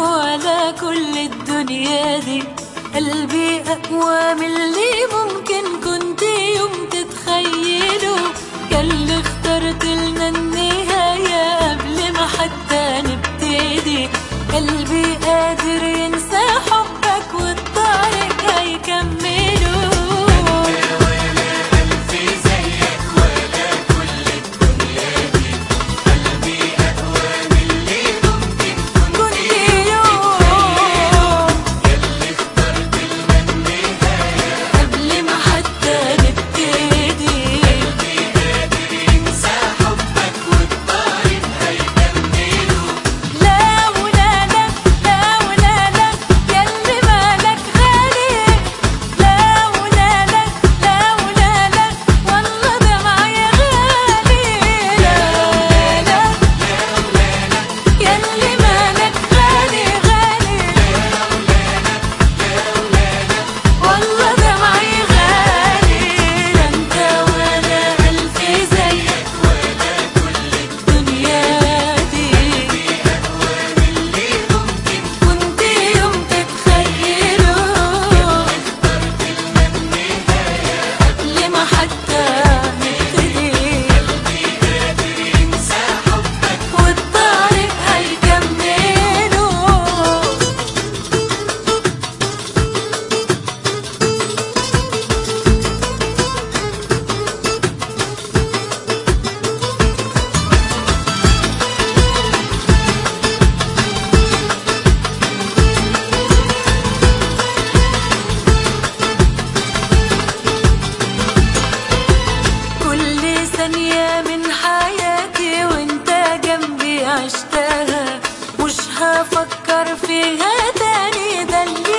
ولا كل الدنيا دي قلبي أقوى من اللي ممكن كنت يوم تتخيله كان اللي اخترت لنا النهاية قبل ما حتى نبتدي قلبي قادر ينسى حبك والطريق هيكمله كنت يوم قبل ما حتى نبتدي لا ولا لا لا ولا لا ياللي مالك غالي لا ولا لا لا ولا لا والله دمعي غالي لا لا ياللي مالك غالي غالي والله دمعي غالي لا انت ولا ألف زيك الدنيا دي كنت يوم تتخيله قبل ما حتى نبتدي والطريق هيكمله كل ثانية من حياتي وانت جنبي عشتها مش هفكر فيها تاني ده اللي